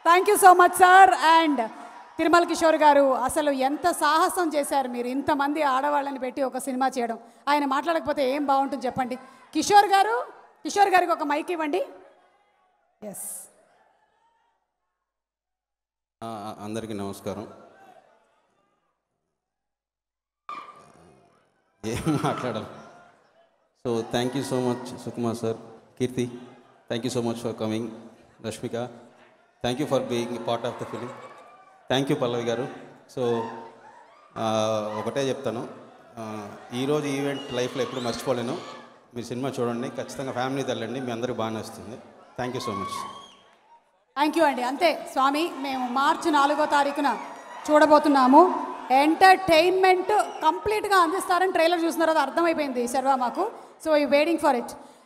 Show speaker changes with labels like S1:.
S1: thank you so much sir and Tirumala Kishore garu అసలు ఎంత సాహసం చేశారు మీరు ఇంతమంది ఆడవాళ్ళని పెట్టి ఒక సినిమా చేయడం ఆయన మాట్లాడకపోతే ఏం బాగుంటుంది చెప్పండి కిషోర్ గారు కిషోర్ గారికి ఒక మైక్ ఇవ్వండి ఎస్
S2: ఆ, అందరికీ నమస్కారం ఏం మాట్లాడాలి so thank you so much Sukumar sir Keerthi thank you so much for coming Rashmika thank you for being part of the film thank you Pallavi garu so ఆ, ఒకటే చెప్తాను ఆ, ఈరోజు ఈవెంట్ లైఫ్లో ఎప్పుడు మర్చిపోలేను మీరు సినిమా చూడండి ఖచ్చితంగా ఫ్యామిలీ వెళ్ళండి మీ అందరికి బాగానే వస్తుంది thank you so much
S1: thank you అండి అంతే స్వామి మేము మార్చి నాలుగో తారీఖున చూడబోతున్నాము ఎంటర్టైన్మెంట్ కంప్లీట్గా అందిస్తారని ట్రైలర్ చూసిన తర్వాత అర్థమైపోయింది శర్వా మాకు సో ఈ వెయిటింగ్ ఫర్ ఇట్